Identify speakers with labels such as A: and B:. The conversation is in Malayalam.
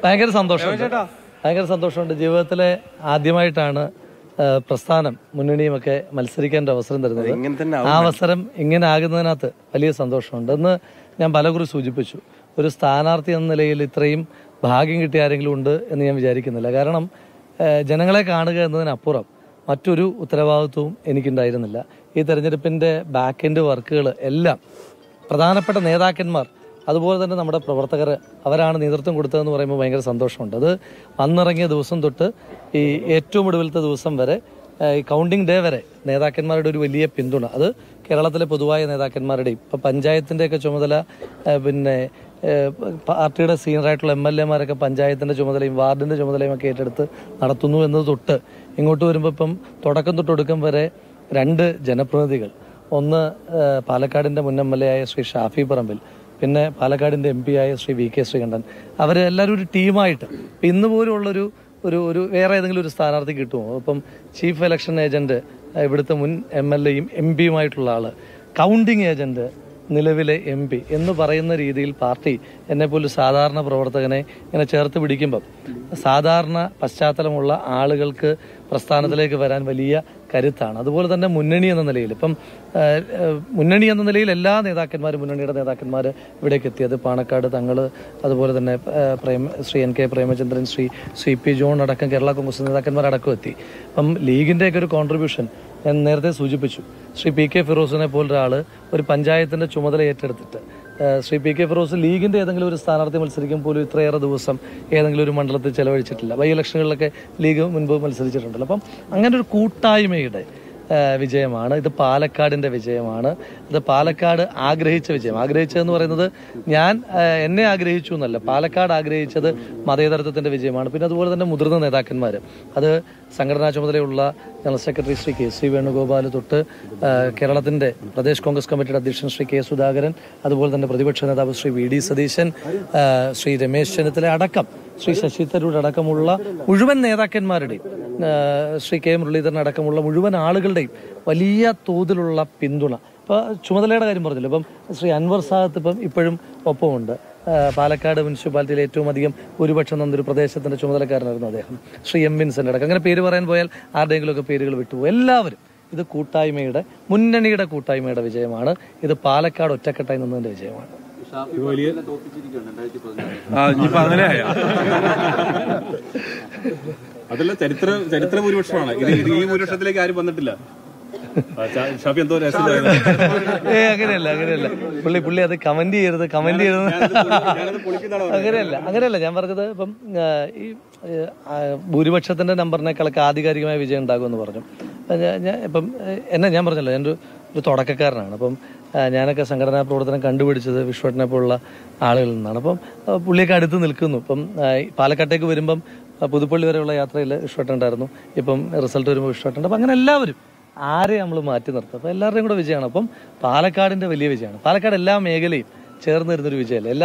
A: ഭയങ്കര സന്തോഷമുണ്ട് ഭയങ്കര സന്തോഷമുണ്ട് ജീവിതത്തിലെ ആദ്യമായിട്ടാണ് ആ, പ്രസ്ഥാനം മുന്നണിയുമൊക്കെ മത്സരിക്കാൻ ഒരു അവസരം തരുന്നത്
B: ഇങ്ങനെ തന്നെ
A: ആ അവസരം ഇങ്ങനെ ആകുന്നതിനകത്ത് വലിയ സന്തോഷമുണ്ട് എന്ന് ഞാൻ പലകുറി സൂചിപ്പിച്ചു ഒരു സ്ഥാനാർത്ഥി എന്ന നിലയിൽ ഇത്രയും ഭാഗ്യം കിട്ടിയ ആരെങ്കിലും ഉണ്ട് എന്ന് ഞാൻ വിചാരിക്കുന്നില്ല കാരണം ആ, ജനങ്ങളെ കാണുക എന്നതിനപ്പുറം മറ്റൊരു ഉത്തരവാദിത്വവും എനിക്കുണ്ടായിരുന്നില്ല ഈ തെരഞ്ഞെടുപ്പിന്റെ ബാക്ക് എൻഡ് വർക്കുകൾ എല്ലാം പ്രധാനപ്പെട്ട നേതാക്കന്മാർ അതുപോലെ തന്നെ നമ്മുടെ പ്രവർത്തകർ അവരാണ് നേതൃത്വം കൊടുത്തതെന്ന് പറയുമ്പോൾ ഭയങ്കര സന്തോഷമുണ്ട് അത് വന്നിറങ്ങിയ ദിവസം തൊട്ട് ഈ ഏറ്റവും ഒടുവിലത്തെ ദിവസം വരെ ഏഹ്, ഈ കൗണ്ടിംഗ് ഡേ വരെ നേതാക്കന്മാരുടെ ഒരു വലിയ പിന്തുണ അത് കേരളത്തിലെ പൊതുവായ നേതാക്കന്മാരുടെയും ഇപ്പം പഞ്ചായത്തിൻ്റെയൊക്കെ ചുമതല ഏഹ്, പിന്നെ ഏഹ്, പാർട്ടിയുടെ സീനിയറായിട്ടുള്ള എം എൽ എമാരൊക്കെ പഞ്ചായത്തിൻ്റെ ചുമതലയും വാർഡിൻ്റെ ചുമതലയും ഒക്കെ ഏറ്റെടുത്ത് നടത്തുന്നു എന്നത് തൊട്ട് ഇങ്ങോട്ട് വരുമ്പോൾ ഇപ്പം തുടക്കം തൊട്ട് ഒടുക്കം വരെ രണ്ട് ജനപ്രതിനിധികൾ ഒന്ന് ഏഹ്, പാലക്കാടിൻ്റെ മുൻ എം എൽ എ ആയ ശ്രീ ഷാഫി പറമ്പിൽ പിന്നെ പാലക്കാടിൻ്റെ എം പി ആയ ശ്രീ വി കെ ശ്രീകണ്ഠൻ അവരെല്ലാവരും ഒരു ടീമായിട്ട് ഇപ്പം ഇന്ന് പോലുള്ളൊരു ഒരു ഒരു വേറെ ഏതെങ്കിലും ഒരു സ്ഥാനാർത്ഥി കിട്ടുമോ അപ്പം ചീഫ് ഇലക്ഷൻ ഏജന്റ് ഇവിടുത്തെ മുൻ എം എൽ എയും എം പിയുമായിട്ടുള്ള ആള് കൗണ്ടിങ് ഏജന്റ് നിലവിലെ എം പി എന്ന് പറയുന്ന രീതിയിൽ പാർട്ടി എന്നെ പോലും സാധാരണ പ്രവർത്തകനെ ഇങ്ങനെ ചേർത്ത് പിടിക്കുമ്പം സാധാരണ പശ്ചാത്തലമുള്ള ആളുകൾക്ക് പ്രസ്ഥാനത്തിലേക്ക് വരാൻ വലിയ കരുത്താണ് അതുപോലെ തന്നെ മുന്നണി എന്ന നിലയിൽ ഇപ്പം ആ, ആ, മുന്നണി എന്ന നിലയിൽ എല്ലാ നേതാക്കന്മാരും മുന്നണിയുടെ നേതാക്കന്മാർ ഇവിടേക്ക് എത്തിയത് പാണക്കാട് തങ്ങൾ അതുപോലെ തന്നെ ആ, Prema Shri N K Premachandran Shri C P John അടക്കം കേരള കോൺഗ്രസ് നേതാക്കന്മാരടക്കം എത്തി അപ്പം ലീഗിൻ്റെയൊക്കെ ഒരു കോൺട്രിബ്യൂഷൻ ഞാൻ നേരത്തെ സൂചിപ്പിച്ചു ശ്രീ പി കെ ഫിറോസിനെ പോലൊരാൾ ഒരു പഞ്ചായത്തിന്റെ ചുമതല ഏറ്റെടുത്തിട്ട് ആ, ശ്രീ പി കെ ഫിറോസ് ലീഗിന്റെ ഏതെങ്കിലും ഒരു സ്ഥാനാർത്ഥി മത്സരിക്കും പോലും ഇത്രയേറെ ദിവസം ഏതെങ്കിലും ഒരു മണ്ഡലത്തിൽ ചെലവഴിച്ചിട്ടില്ല ബൈ ഇലക്ഷനുകളിലൊക്കെ ലീഗ് മുൻപ് മത്സരിച്ചിട്ടുണ്ടല്ലോ അപ്പം അങ്ങനെ ഒരു കൂട്ടായ്മയുടെ ആ, വിജയമാണ് ഇത് പാലക്കാടിന്റെ വിജയമാണ് ഇത് പാലക്കാട് ആഗ്രഹിച്ച വിജയം ആഗ്രഹിച്ചതെന്ന് പറയുന്നത് ഞാൻ ആ, എന്നെ ആഗ്രഹിച്ചു എന്നല്ല പാലക്കാട് ആഗ്രഹിച്ചത് മതേതരത്വത്തിന്റെ വിജയമാണ് പിന്നെ അതുപോലെ തന്നെ മുതിർന്ന നേതാക്കന്മാർ അത് സംഘടനാ ചുമതലയുള്ള general secretary Shri K C Venugopal തൊട്ട് ആ, കേരളത്തിന്റെ പ്രദേശ് കോൺഗ്രസ് കമ്മിറ്റിയുടെ അധ്യക്ഷൻ ശ്രീ കെ സുധാകരൻ അതുപോലെ തന്നെ പ്രതിപക്ഷ നേതാവ് ശ്രീ വി ഡി സതീശൻ ആ, ശ്രീ രമേശ് ചെന്നിത്തല അടക്കം ശ്രീ ശശി തരൂർ അടക്കമുള്ള മുഴുവൻ നേതാക്കന്മാരുടെയും ആ, ശ്രീ കെ മുരളീധരൻ അടക്കമുള്ള മുഴുവൻ ആളുകളുടെയും വലിയ തോതിലുള്ള പിന്തുണ ഇപ്പൊ ചുമതലയുടെ കാര്യം പറഞ്ഞല്ലോ ഇപ്പം ശ്രീ അൻവർ സാദത്ത് ഇപ്പം ഇപ്പോഴും ഒപ്പമുണ്ട് ആ, പാലക്കാട് മുനിസിപ്പാലിറ്റിയിലെ ഏറ്റവും അധികം ഭൂരിപക്ഷം തന്നൊരു പ്രദേശത്തിന്റെ ചുമതലക്കാരനായിരുന്നു അദ്ദേഹം ശ്രീ എം വിൻസെന്റ് അടക്കം അങ്ങനെ പേര് പറയാൻ പോയാൽ ആരുടെയെങ്കിലുമൊക്കെ പേരുകൾ വിട്ടുപോകും എല്ലാവരും ഇത് കൂട്ടായ്മയുടെ മുന്നണിയുടെ കൂട്ടായ്മയുടെ വിജയമാണ് ഇത് പാലക്കാട് ഒറ്റക്കെട്ടായി നിന്നതിന്റെ വിജയമാണ്
B: ആ ഇനിയിപ്പോ അങ്ങനെയായ അതല്ല ചരിത്ര ചരിത്ര ഭൂരിപക്ഷമാണ് ഇത് ഇത് ഈ ഭൂരിപക്ഷത്തിലേക്ക് ആരും വന്നിട്ടില്ല ആ, ഷാ- ഷാഫി എന്തോ രഹസ്യം
A: ഏ അങ്ങനെയല്ല അങ്ങനെയല്ല പുള്ളി പുള്ളി അത് കമന്റ് ചെയ്യരുത് കമന്റ് ചെയ്യരുത്
B: ഞാനത് പൊളിക്കുന്നതാണ്
A: അങ്ങനെയല്ല അങ്ങനെയല്ല ഞാൻ പറഞ്ഞത് ഇപ്പം ആ, ഈ ആ, ഭൂരിപക്ഷത്തിന്റെ നമ്പറിനേക്കാളൊക്കെ ആധികാരികമായ വിജയം ഉണ്ടാകുമെന്ന് പറഞ്ഞു അപ്പൊ ഞാൻ- ഞാൻ ഇപ്പം ഏ, എന്നെ ഞാൻ പറഞ്ഞല്ലോ ഞാനൊരു ഒരു തുടക്കക്കാരനാണ് അപ്പം ആ, ഞാനൊക്കെ സംഘടനാ പ്രവർത്തനം കണ്ടുപിടിച്ചത് വിശ്വട്ടിനെ പോലുള്ള ആളുകളിൽ നിന്നാണ് അപ്പം ആ, പുള്ളിയൊക്കെ അടുത്ത് നിൽക്കുന്നു ഇപ്പം ആ, ഈ പാലക്കാട്ടേക്ക് വരുമ്പം ആ, പുതുപ്പള്ളി വരെയുള്ള യാത്രയിൽ വിശ്വട്ടുണ്ടായിരുന്നു ഇപ്പം റിസൾട്ട് വരുമ്പോൾ വിശ്വട്ടുണ്ട് അപ്പം അങ്ങനെ എല്ലാവരും ആരെ നമ്മൾ മാറ്റി നിർത്തും അപ്പം എല്ലാവരുടെയും കൂടെ വിജയമാണ് അപ്പം പാലക്കാടിന്റെ വലിയ വിജയമാണ് പാലക്കാട് എല്ലാ മേഖലയും ചേർന്ന് വരുന്നൊരു വിജയമല്ലേ എല്ലാ